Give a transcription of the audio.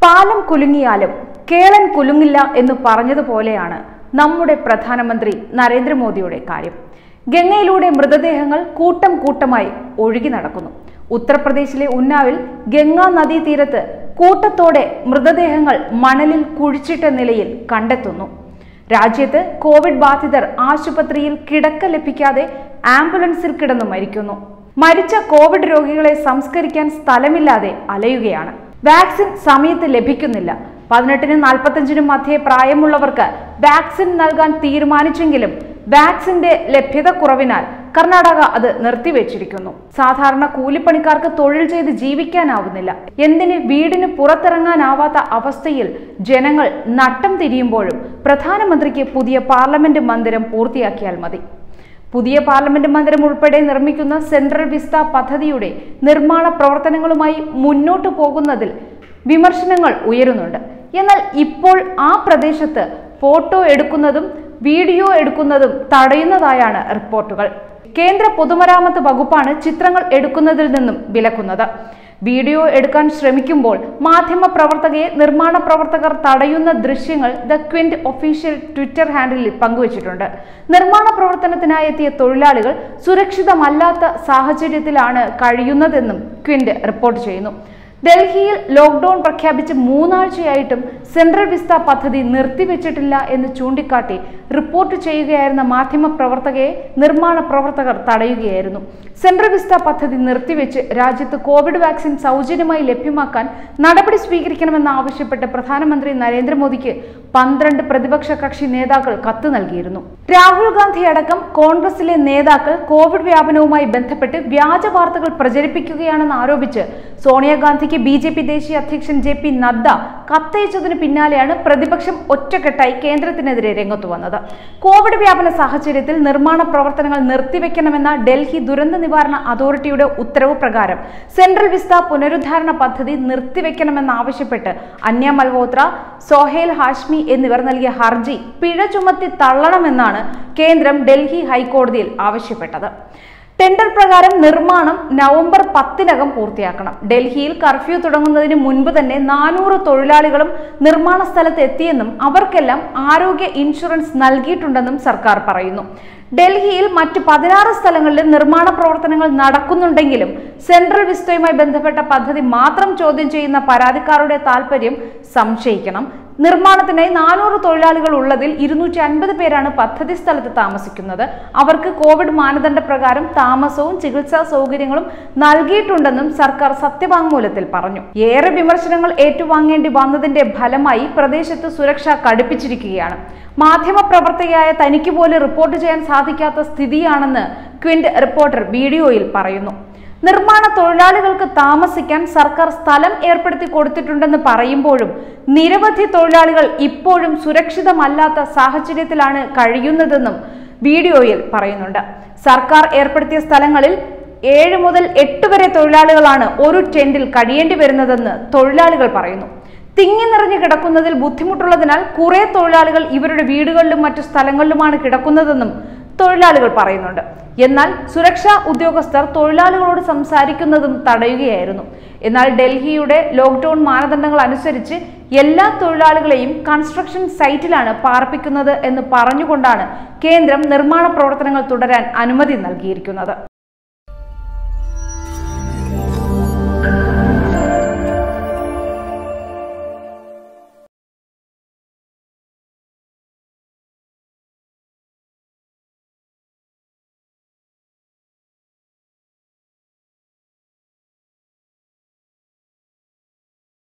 പാലം കുലുങ്ങിയാലും കേളൻ കുലുങ്ങില്ല എന്ന് പറഞ്ഞതുപോലെയാണ് നമ്മുടെ പ്രധാനമന്ത്രി നരേന്ദ്രമോദിയുടെ കാര്യം ഗംഗയിലൂടെ മൃതദേഹങ്ങൾ കൂട്ടം കൂട്ടമായി ഒഴുകി നടക്കുന്നു ഉത്തർപ്രദേശിലെ ഉന്നാവിൽ ഗംഗാ നദീതീരത്ത് കൂട്ടത്തോടെ മൃതദേഹങ്ങൾ മണലിൽ കുഴിച്ചിട്ട നിലയിൽ കണ്ടെത്തുന്നു രാജ്യത്ത് കോവിഡ് ബാധിതർ ആശുപത്രിയിൽ കിടക്ക ലഭിക്കാതെ ആംബുലൻസിൽ കിടന്നു മരിക്കുന്നു മരിച്ച കോവിഡ് രോഗികളെ സംസ്കരിക്കാൻ സ്ഥലമില്ലാതെ അലയുകയാണ് വാക്സിൻ സമയത്ത് ലഭിക്കുന്നില്ല പതിനെട്ടിനും നാൽപ്പത്തഞ്ചിനും മധ്യേ പ്രായമുള്ളവർക്ക് വാക്സിൻ നൽകാൻ തീരുമാനിച്ചെങ്കിലും വാക്സിന്റെ ലഭ്യത കുറവിനാൽ കർണാടക അത് നിർത്തിവെച്ചിരിക്കുന്നു സാധാരണ കൂലിപ്പണിക്കാർക്ക് തൊഴിൽ ചെയ്ത് ജീവിക്കാനാവുന്നില്ല എന്തിന് വീടിന് പുറത്തിറങ്ങാനാവാത്ത അവസ്ഥയിൽ ജനങ്ങൾ നട്ടം തിരിയുമ്പോഴും പ്രധാനമന്ത്രിക്ക് പുതിയ പാർലമെന്റ് മന്ദിരം പൂർത്തിയാക്കിയാൽ മതി പുതിയ പാർലമെന്റ് മന്ദിരം ഉൾപ്പെടെ നിർമ്മിക്കുന്ന സെൻട്രൽ വിസ്ത പദ്ധതിയുടെ നിർമ്മാണ പ്രവർത്തനങ്ങളുമായി മുന്നോട്ടു പോകുന്നതിൽ വിമർശനങ്ങൾ ഉയരുന്നുണ്ട് എന്നാൽ ഇപ്പോൾ ആ പ്രദേശത്ത് ഫോട്ടോ എടുക്കുന്നതും വീഡിയോ എടുക്കുന്നതും തടയുന്നതായാണ് റിപ്പോർട്ടുകൾ കേന്ദ്ര പൊതുമരാമത്ത് വകുപ്പാണ് ചിത്രങ്ങൾ എടുക്കുന്നതിൽ നിന്നും വിലക്കുന്നത് വീഡിയോ എടുക്കാൻ ശ്രമിക്കുമ്പോൾ മാധ്യമ പ്രവർത്തകയെ നിർമ്മാണ പ്രവർത്തകർ തടയുന്ന ദൃശ്യങ്ങൾ ദ ക്വിന്റ് ഒഫീഷ്യൽ ട്വിറ്റർ ഹാൻഡിലിൽ പങ്കുവച്ചിട്ടുണ്ട് നിർമ്മാണ പ്രവർത്തനത്തിനായി എത്തിയ തൊഴിലാളികൾ സുരക്ഷിതമല്ലാത്ത സാഹചര്യത്തിലാണ് കഴിയുന്നതെന്നും ക്വിന്റ് റിപ്പോർട്ട് ചെയ്യുന്നു ഡൽഹിയിൽ ലോക്ക്ഡൌൺ പ്രഖ്യാപിച്ച് മൂന്നാഴ്ചയായിട്ടും സെൻട്രൽ വിസ്ത പദ്ധതി നിർത്തിവെച്ചിട്ടില്ല എന്ന് ചൂണ്ടിക്കാട്ടി റിപ്പോർട്ട് ചെയ്യുകയായിരുന്ന മാധ്യമ പ്രവർത്തകയെ നിർമ്മാണ പ്രവർത്തകർ തടയുകയായിരുന്നു സെൻട്രൽ വിസ്ത പദ്ധതി നിർത്തിവെച്ച് രാജ്യത്ത് കോവിഡ് വാക്സിൻ സൗജന്യമായി ലഭ്യമാക്കാൻ നടപടി സ്വീകരിക്കണമെന്ന് ആവശ്യപ്പെട്ട് പ്രധാനമന്ത്രി നരേന്ദ്രമോദിക്ക് പന്ത്രണ്ട് പ്രതിപക്ഷ കക്ഷി നേതാക്കൾ കത്ത് നൽകിയിരുന്നു രാഹുൽ ഗാന്ധി അടക്കം കോൺഗ്രസിലെ നേതാക്കൾ കോവിഡ് വ്യാപനവുമായി ബന്ധപ്പെട്ട് വ്യാജ വാർത്തകൾ പ്രചരിപ്പിക്കുകയാണെന്ന് ആരോപിച്ച് സോണിയാഗാന്ധിക്ക് ബി ജെ പി ദേശീയ അധ്യക്ഷൻ ജെ പി നദ്ദ കത്തയച്ചതിന് പിന്നാലെയാണ് പ്രതിപക്ഷം ഒറ്റക്കെട്ടായി കേന്ദ്രത്തിനെതിരെ രംഗത്തു വന്നത് കോവിഡ് വ്യാപന സാഹചര്യത്തിൽ നിർമ്മാണ പ്രവർത്തനങ്ങൾ നിർത്തിവെക്കണമെന്ന ഡൽഹി ദുരന്ത നിവാരണ അതോറിറ്റിയുടെ ഉത്തരവ് പ്രകാരം സെൻട്രൽ വിസ്ത പുനരുദ്ധാരണ പദ്ധതി നിർത്തിവെക്കണമെന്നാവശ്യപ്പെട്ട് അന്യ മൽഹോത്ര സോഹേൽ ഹാഷ്മി എന്നിവർ നൽകിയ ഹർജി പിഴ ചുമത്തി തള്ളണമെന്നാണ് കേന്ദ്രം ഡൽഹി ഹൈക്കോടതിയിൽ ആവശ്യപ്പെട്ടത് ടെൻഡർ പ്രകാരം നിർമ്മാണം നവംബർ പത്തിനകം പൂർത്തിയാക്കണം ഡൽഹിയിൽ കർഫ്യൂ തുടങ്ങുന്നതിന് മുൻപ് തന്നെ നാനൂറ് തൊഴിലാളികളും നിർമ്മാണ സ്ഥലത്ത് എത്തിയെന്നും അവർക്കെല്ലാം ആരോഗ്യ ഇൻഷുറൻസ് നൽകിയിട്ടുണ്ടെന്നും സർക്കാർ പറയുന്നു ഡൽഹിയിൽ മറ്റ് പതിനാറ് സ്ഥലങ്ങളിലും നിർമ്മാണ പ്രവർത്തനങ്ങൾ നടക്കുന്നുണ്ടെങ്കിലും സെൻട്രൽ വിസ്തയുമായി ബന്ധപ്പെട്ട പദ്ധതി മാത്രം ചോദ്യം ചെയ്യുന്ന പരാതിക്കാരുടെ താൽപര്യം സംശയിക്കണം നിർമ്മാണത്തിനായി നാനൂറ് തൊഴിലാളികൾ ഉള്ളതിൽ ഇരുന്നൂറ്റി അൻപത് പേരാണ് പദ്ധതി സ്ഥലത്ത് താമസിക്കുന്നത് അവർക്ക് കോവിഡ് മാനദണ്ഡ പ്രകാരം താമസവും ചികിത്സാ സൗകര്യങ്ങളും നൽകിയിട്ടുണ്ടെന്നും സർക്കാർ സത്യവാങ്മൂലത്തിൽ പറഞ്ഞു ഏറെ വിമർശനങ്ങൾ ഏറ്റുവാങ്ങേണ്ടി വന്നതിന്റെ ഫലമായി പ്രദേശത്ത് സുരക്ഷ കടുപ്പിച്ചിരിക്കുകയാണ് മാധ്യമപ്രവർത്തകയായ തനിക്ക് പോലും റിപ്പോർട്ട് ചെയ്യാൻ സാധിക്കാത്ത സ്ഥിതിയാണെന്ന് ക്വിന്റ് റിപ്പോർട്ടർ വീഡിയോയിൽ പറയുന്നു നിർമ്മാണ തൊഴിലാളികൾക്ക് താമസിക്കാൻ സർക്കാർ സ്ഥലം ഏർപ്പെടുത്തി കൊടുത്തിട്ടുണ്ടെന്ന് പറയുമ്പോഴും നിരവധി തൊഴിലാളികൾ ഇപ്പോഴും സുരക്ഷിതമല്ലാത്ത സാഹചര്യത്തിലാണ് കഴിയുന്നതെന്നും വീഡിയോയിൽ പറയുന്നുണ്ട് സർക്കാർ ഏർപ്പെടുത്തിയ സ്ഥലങ്ങളിൽ ഏഴ് മുതൽ എട്ട് വരെ തൊഴിലാളികളാണ് ഒരു ടെന്റിൽ കഴിയേണ്ടി വരുന്നതെന്ന് തൊഴിലാളികൾ പറയുന്നു തിങ്ങി നിറഞ്ഞു കിടക്കുന്നതിൽ ബുദ്ധിമുട്ടുള്ളതിനാൽ കുറെ തൊഴിലാളികൾ ഇവരുടെ വീടുകളിലും മറ്റു സ്ഥലങ്ങളിലുമാണ് കിടക്കുന്നതെന്നും തൊഴിലാളികൾ പറയുന്നുണ്ട് എന്നാൽ സുരക്ഷാ ഉദ്യോഗസ്ഥർ തൊഴിലാളികളോട് സംസാരിക്കുന്നതും തടയുകയായിരുന്നു എന്നാൽ ഡൽഹിയുടെ ലോക്ക്ഡൌൺ മാനദണ്ഡങ്ങൾ അനുസരിച്ച് എല്ലാ തൊഴിലാളികളെയും കൺസ്ട്രക്ഷൻ സൈറ്റിലാണ് പാർപ്പിക്കുന്നത് എന്ന് പറഞ്ഞുകൊണ്ടാണ് കേന്ദ്രം നിർമ്മാണ പ്രവർത്തനങ്ങൾ തുടരാൻ അനുമതി നൽകിയിരിക്കുന്നത്